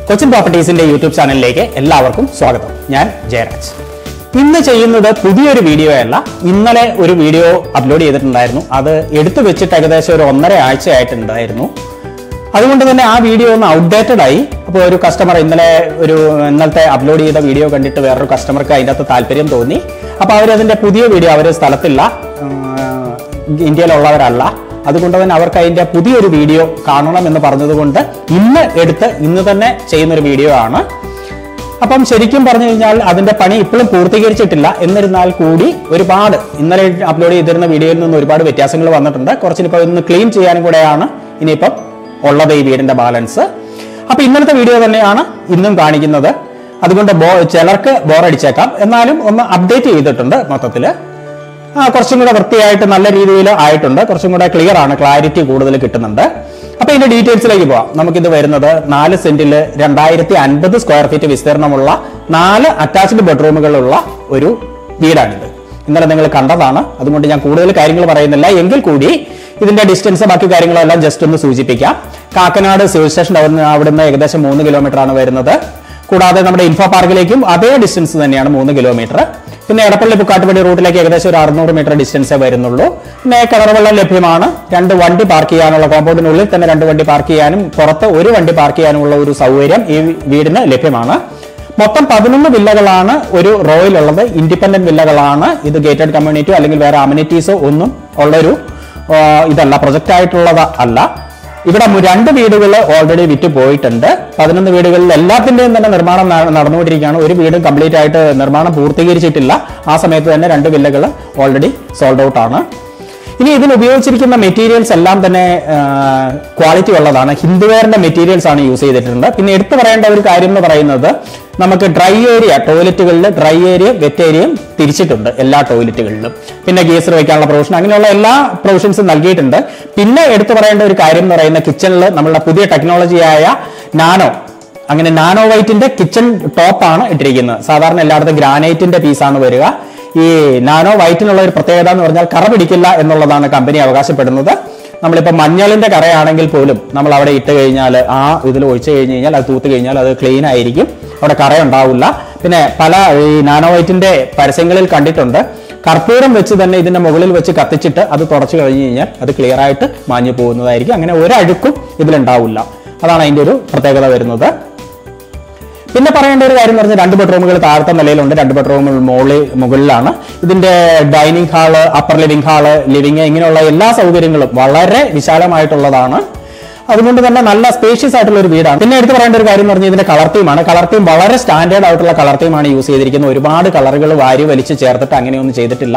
Cochin പ്രോപ്പർട്ടീസിന്റെ YouTube ചാനലിലേക്ക് എല്ലാവർക്കും സ്വാഗതം ഞാൻ ജയരാജ് ഇന്ന് ചെയ്യുന്നത് പുതിയൊരു വീഡിയോ അല്ല ഇന്നലെ ഒരു വീഡിയോ അപ്ലോഡ് ചെയ്തിട്ടുണ്ടായിരുന്നു അത് എടുത്തു വെച്ചിട്ട് ഏകദേശം ഒരു ഒന്നര ആഴ്ചയായിട്ടുണ്ടായിരുന്നു അതുകൊണ്ട് തന്നെ ആ വീഡിയോ ഒന്ന് ഔട്ട്ഡേറ്റഡ് ആയി അപ്പോൾ ഒരു കസ്റ്റമർ ഇന്നലെ ഒരു ഇന്നലത്തെ അപ്ലോഡ് ചെയ്ത വീഡിയോ കണ്ടിട്ട് വേറൊരു കസ്റ്റമർക്ക് അതിൻ്റെ അകത്ത് താല്പര്യം തോന്നി അപ്പോൾ അവരതിൻ്റെ പുതിയ വീഡിയോ അവർ സ്ഥലത്തില്ല ആഹ് ഇന്ത്യയിലുള്ളവരല്ല അതുകൊണ്ട് തന്നെ അവർക്ക് അതിൻ്റെ പുതിയൊരു വീഡിയോ കാണണം എന്ന് പറഞ്ഞതുകൊണ്ട് ഇന്ന് എടുത്ത് ഇന്ന് തന്നെ ചെയ്യുന്നൊരു വീഡിയോ ആണ് അപ്പം ശരിക്കും പറഞ്ഞു കഴിഞ്ഞാൽ അതിന്റെ പണി ഇപ്പോഴും പൂർത്തീകരിച്ചിട്ടില്ല എന്നിരുന്നാൽ കൂടി ഒരുപാട് ഇന്നലെ അപ്ലോഡ് ചെയ്തിരുന്ന വീഡിയോയിൽ നിന്ന് ഒരുപാട് വ്യത്യാസങ്ങൾ വന്നിട്ടുണ്ട് കുറച്ചിനിപ്പോൾ ഒന്ന് ക്ലീൻ ചെയ്യാനും കൂടെയാണ് ഇനിയിപ്പം ഉള്ളത് ഈ വീടിന്റെ ബാലൻസ് അപ്പൊ ഇന്നലത്തെ വീഡിയോ തന്നെയാണ് ഇന്നും കാണിക്കുന്നത് അതുകൊണ്ട് ബോ ചിലർക്ക് ബോറടിച്ചേക്കാം എന്നാലും ഒന്ന് അപ്ഡേറ്റ് ചെയ്തിട്ടുണ്ട് മൊത്തത്തില് ആ, കുറച്ചും കൂടെ വൃത്തിയായിട്ട് നല്ല രീതിയിൽ ആയിട്ടുണ്ട് കുറച്ചും കൂടെ ക്ലിയർ ആണ് ക്ലാരിറ്റി കൂടുതൽ കിട്ടുന്നുണ്ട് അപ്പൊ ഇതിന്റെ ഡീറ്റെയിൽസിലേക്ക് പോവാം നമുക്കിത് വരുന്നത് നാല് സെന്റിൽ രണ്ടായിരത്തി അൻപത് സ്ക്വയർ ഫീറ്റ് വിസ്തീർണമുള്ള നാല് അറ്റാച്ച്ഡ് ബെഡ്റൂമുകളുള്ള ഒരു വീടാണിത് ഇന്നലെ നിങ്ങൾ കണ്ടതാണ് അതുകൊണ്ട് ഞാൻ കൂടുതൽ കാര്യങ്ങൾ പറയുന്നില്ല എങ്കിൽ കൂടി ഇതിന്റെ ഡിസ്റ്റൻസ് ബാക്കി കാര്യങ്ങളെല്ലാം ജസ്റ്റ് ഒന്ന് സൂചിപ്പിക്കാം കാക്കനാട് സിവിൽ സ്റ്റേഷൻ അവിടുന്ന് അവിടുന്ന് ഏകദേശം മൂന്ന് കിലോമീറ്റർ ആണ് വരുന്നത് കൂടാതെ നമ്മുടെ ഇൻഫോ പാർക്കിലേക്കും അതേ ഡിസ്റ്റൻസ് തന്നെയാണ് മൂന്ന് കിലോമീറ്റർ പിന്നെ എടപ്പള്ളി പുക്കാട്ടുപടി റൂട്ടിലേക്ക് ഏകദേശം ഒരു അറുന്നൂറ് മീറ്റർ ഡിസ്റ്റൻസേ വരുന്നുള്ളൂ പിന്നെ കിണറുവെള്ളം ലഭ്യമാണ് രണ്ട് വണ്ടി പാർക്ക് ചെയ്യാനുള്ള കോമ്പൗണ്ടിനുള്ളിൽ തന്നെ രണ്ട് വണ്ടി പാർക്ക് ചെയ്യാനും പുറത്ത് ഒരു വണ്ടി പാർക്ക് ചെയ്യാനുമുള്ള ഒരു സൗകര്യം ഈ വീടിന് ലഭ്യമാണ് മൊത്തം പതിനൊന്ന് വില്ലകളാണ് ഒരു റോയിലുള്ളത് ഇൻഡിപെൻഡന്റ് വില്ലകളാണ് ഇത് ഗേറ്റഡ് കമ്മ്യൂണിറ്റിയോ അല്ലെങ്കിൽ വേറെ അമ്യൂണിറ്റീസോ ഒന്നും ഉള്ളൊരു ആ, ഇതല്ല പ്രൊജക്റ്റ് ആയിട്ടുള്ളത് അല്ല ഇവിടെ മു- രണ്ട് വീടുകൾ ഓൾറെഡി വിറ്റ് പോയിട്ടുണ്ട് പതിനൊന്ന് വീടുകളിൽ എല്ലാത്തിന്റെയും തന്നെ നിർമ്മാണം ന- നടന്നുകൊണ്ടിരിക്കുകയാണ് ഒരു വീടും കംപ്ലീറ്റ് ആയിട്ട് നിർമ്മാണം പൂർത്തീകരിച്ചിട്ടില്ല ആ സമയത്ത് തന്നെ രണ്ട് വില്ലകൾ ഓൾറെഡി സോൾഡ് ഔട്ട് ആണ് ഇനി ഇതിൽ ഉപയോഗിച്ചിരിക്കുന്ന മെറ്റീരിയൽസ് എല്ലാം തന്നെ ക്വാളിറ്റി ഉള്ളതാണ് ഹിന്ദുവെയറിന്റെ മെറ്റീരിയൽസ് ആണ് യൂസ് ചെയ്തിട്ടുണ്ട് പിന്നെ എടുത്തു പറയേണ്ട ഒരു കാര്യം എന്ന് പറയുന്നത് നമുക്ക് ഡ്രൈ ഏരിയ ടോയ്ലറ്റുകളിൽ ഡ്രൈ ഏരിയ വെറ്റ് ഏരിയയും തിരിച്ചിട്ടുണ്ട് എല്ലാ ടോയ്ലറ്റുകളിലും പിന്നെ ഗീസർ വെക്കാനുള്ള പ്രൊവിഷൻ അങ്ങനെയുള്ള എല്ലാ പ്രൊവിഷൻസും നൽകിയിട്ടുണ്ട് പിന്നെ എടുത്തു പറയേണ്ട ഒരു കാര്യം എന്ന് പറയുന്ന കിച്ചണിൽ നമ്മളുടെ പുതിയ ടെക്നോളജിയായ നാനോ അങ്ങനെ നാനോ വൈറ്റിന്റെ കിച്ചൺ ടോപ്പാണ് ഇട്ടിരിക്കുന്നത് സാധാരണ എല്ലായിടത്തും ഗ്രാനൈറ്റിന്റെ പീസാണ് വരിക ഈ നാനോ വൈറ്റിനുള്ള ഒരു പ്രത്യേകത എന്ന് പറഞ്ഞാൽ കറ പിടിക്കില്ല എന്നുള്ളതാണ് കമ്പനി അവകാശപ്പെടുന്നത് നമ്മളിപ്പോൾ മഞ്ഞളിന്റെ കറയാണെങ്കിൽ പോലും നമ്മൾ അവിടെ ഇട്ട് കഴിഞ്ഞാൽ ആ ഇതിൽ ഒഴിച്ചു കഴിഞ്ഞ് കഴിഞ്ഞാൽ അത് തൂത്ത് കഴിഞ്ഞാൽ അത് ക്ലീൻ ആയിരിക്കും അവിടെ കറ ഉണ്ടാവില്ല പിന്നെ പല ഈ നാനോ വൈറ്റിന്റെ പരസ്യങ്ങളിൽ കണ്ടിട്ടുണ്ട് കർപ്പൂരം വെച്ച് തന്നെ ഇതിന്റെ മുകളിൽ വെച്ച് കത്തിച്ചിട്ട് അത് തുടച്ചു കഴിഞ്ഞ് കഴിഞ്ഞാൽ അത് ക്ലിയർ ആയിട്ട് മാഞ്ഞു പോകുന്നതായിരിക്കും അങ്ങനെ ഒരഴുക്കും ഇതിലുണ്ടാവില്ല അതാണ് അതിന്റെ ഒരു പ്രത്യേകത വരുന്നത് പിന്നെ പറയേണ്ട ഒരു കാര്യം എന്ന് പറഞ്ഞാൽ രണ്ട് ബെഡ്റൂമുകൾ താഴത്തെ നിലയിലുണ്ട് രണ്ട് ബെഡ്റൂമുകൾ മുകളിൽ മുകളിലാണ് ഇതിന്റെ dining hall upper living hall living ഇങ്ങനെയുള്ള എല്ലാ സൗകര്യങ്ങളും വളരെ വിശാലമായിട്ടുള്ളതാണ് അതുകൊണ്ട് തന്നെ നല്ല സ്പേഷ്യസ് ആയിട്ടുള്ള ഒരു വീടാണ് പിന്നെ എടുത്ത് പറയേണ്ട ഒരു കാര്യം എന്ന് പറഞ്ഞാൽ ഇതിന്റെ കളർ തീമാണ് കളർ തീം വളരെ സ്റ്റാൻഡേർഡ് ആയിട്ടുള്ള കളർ തീമാണ് യൂസ് ചെയ്തിരിക്കുന്നത് ഒരുപാട് കളറുകൾ വാരി വലിച്ച് ചേർത്തിട്ട് അങ്ങനെയൊന്നും ചെയ്തിട്ടില്ല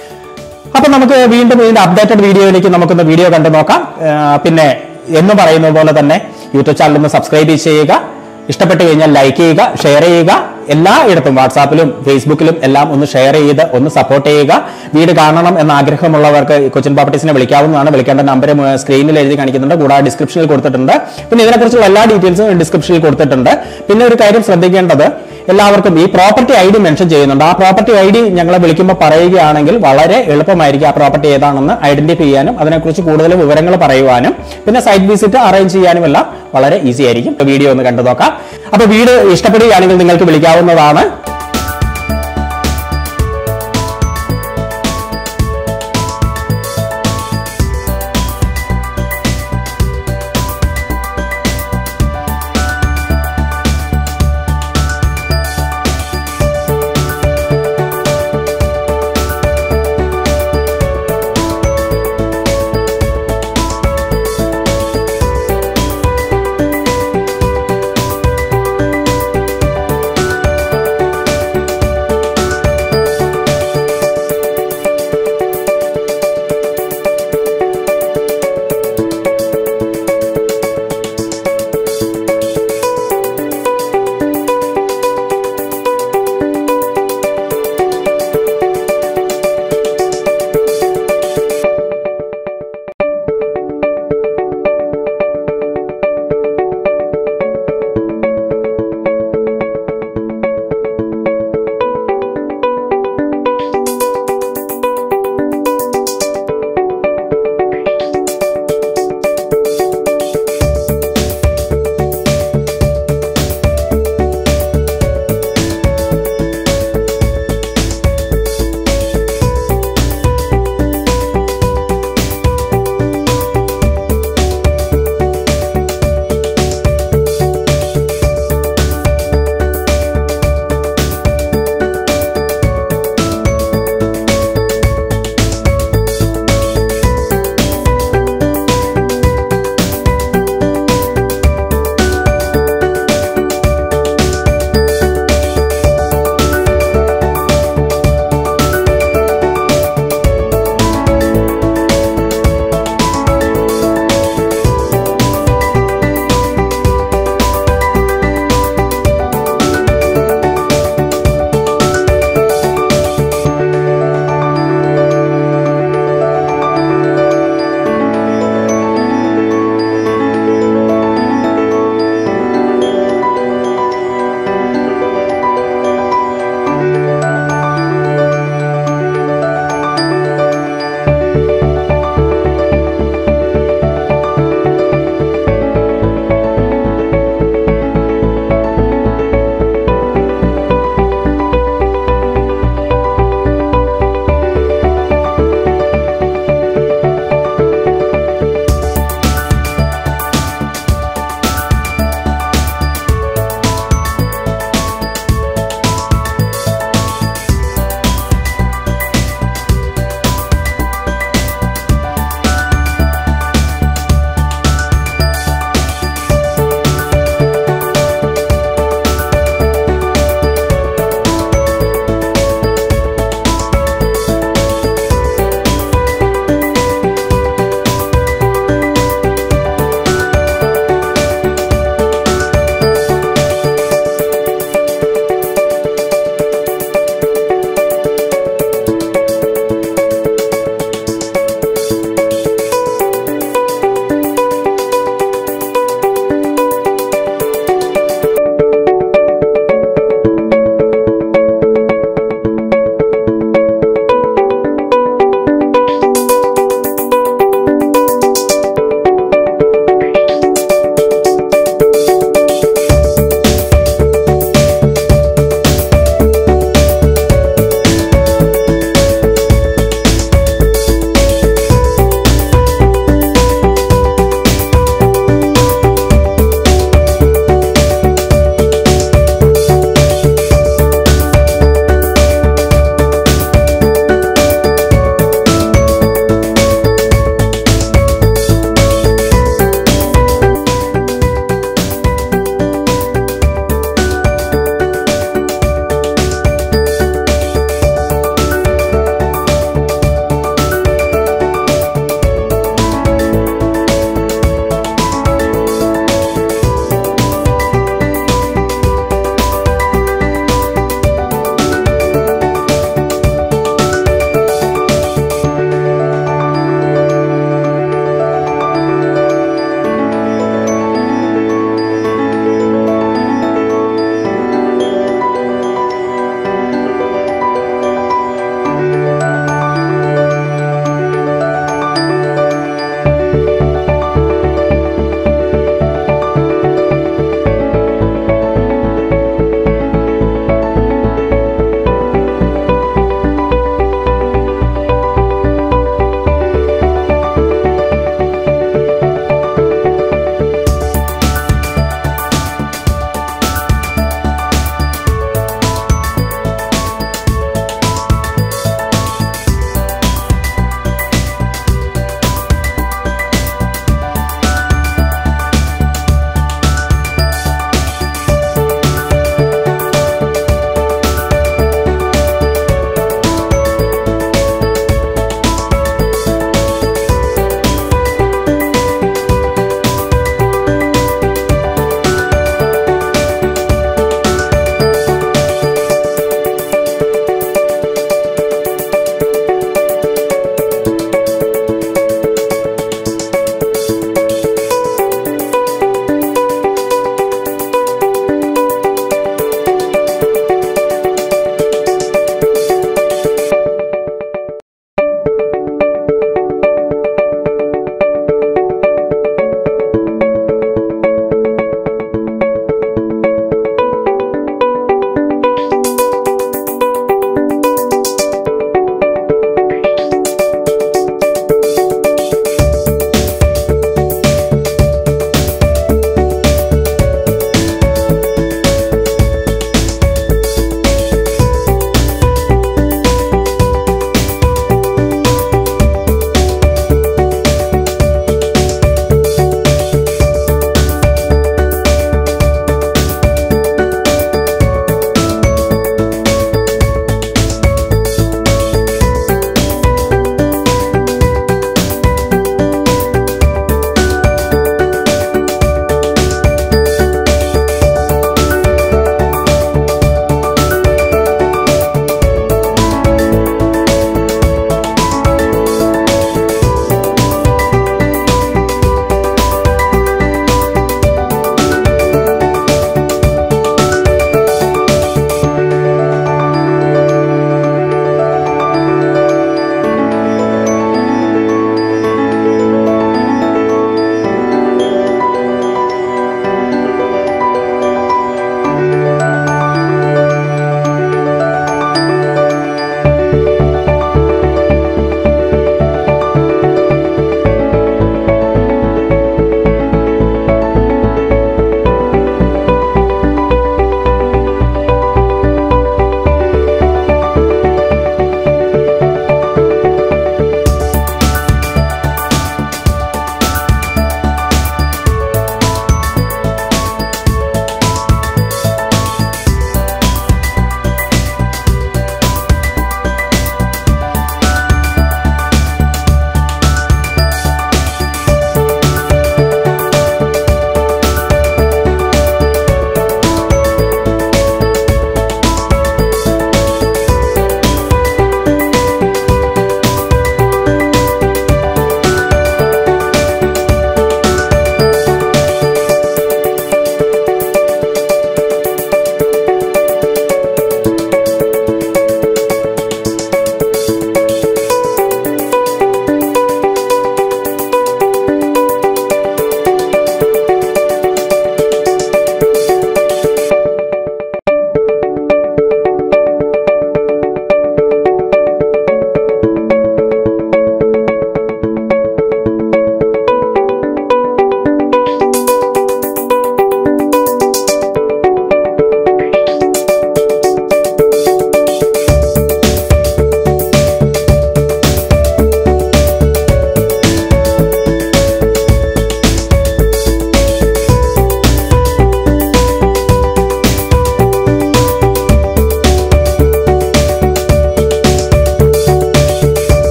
അപ്പൊ നമുക്ക് വീണ്ടും ഇതിന്റെ അപ്ഡേറ്റഡ് വീഡിയോയിലേക്ക് നമുക്കൊന്ന് വീഡിയോ കണ്ടു നോക്കാം ആ, പിന്നെ എന്ന് പറയുന്നത് പോലെ തന്നെ യൂട്യൂബ് ചാനൽ ഒന്ന് സബ്സ്ക്രൈബ് ചെയ്യുക ഇഷ്ടപ്പെട്ട് കഴിഞ്ഞാൽ ലൈക്ക് ചെയ്യുക ഷെയർ ചെയ്യുക എല്ലായിടത്തും വാട്സാപ്പിലും ഫേസ്ബുക്കിലും എല്ലാം ഒന്ന് ഷെയർ ചെയ്ത് ഒന്ന് സപ്പോർട്ട് ചെയ്യുക വീട് കാണണം എന്ന ആഗ്രഹമുള്ളവർക്ക് കൊച്ചിൻ പ്രോപ്പർട്ടീസിനെ വിളിക്കാവുന്നതാണ് വിളിക്കേണ്ട നമ്പർ സ്ക്രീനിൽ എഴുതി കാണിക്കുന്നുണ്ട് കൂടാതെ ഡിസ്ക്രിപ്ഷനിൽ കൊടുത്തിട്ടുണ്ട് പിന്നെ ഇതിനെക്കുറിച്ചുള്ള എല്ലാ ഡീറ്റെയിൽസും ഡിസ്ക്രിപ്ഷനിൽ കൊടുത്തിട്ടുണ്ട് പിന്നെ ഒരു കാര്യം ശ്രദ്ധിക്കേണ്ടത് എല്ലാവർക്കും ഈ പ്രോപ്പർട്ടി ഐ ഡി മെൻഷൻ ചെയ്യുന്നുണ്ട് ആ പ്രോപ്പർട്ടി ഐ ഡി ഞങ്ങളെ വിളിക്കുമ്പോൾ പറയുകയാണെങ്കിൽ വളരെ എളുപ്പമായിരിക്കും ആ പ്രോപ്പർട്ടി ഏതാണെന്ന് ഐഡന്റിഫൈ ചെയ്യാനും അതിനെക്കുറിച്ച് കൂടുതൽ വിവരങ്ങൾ പറയുവാനും പിന്നെ സൈറ്റ് വിസിറ്റ് അറേഞ്ച് ചെയ്യാനും എല്ലാം വളരെ ഈസി ആയിരിക്കും വീഡിയോ ഒന്ന് കണ്ടു നോക്കാം അപ്പൊ വീട് ഇഷ്ടപ്പെടുകയാണെങ്കിൽ നിങ്ങൾക്ക് വിളിക്കാവുന്നതാണ്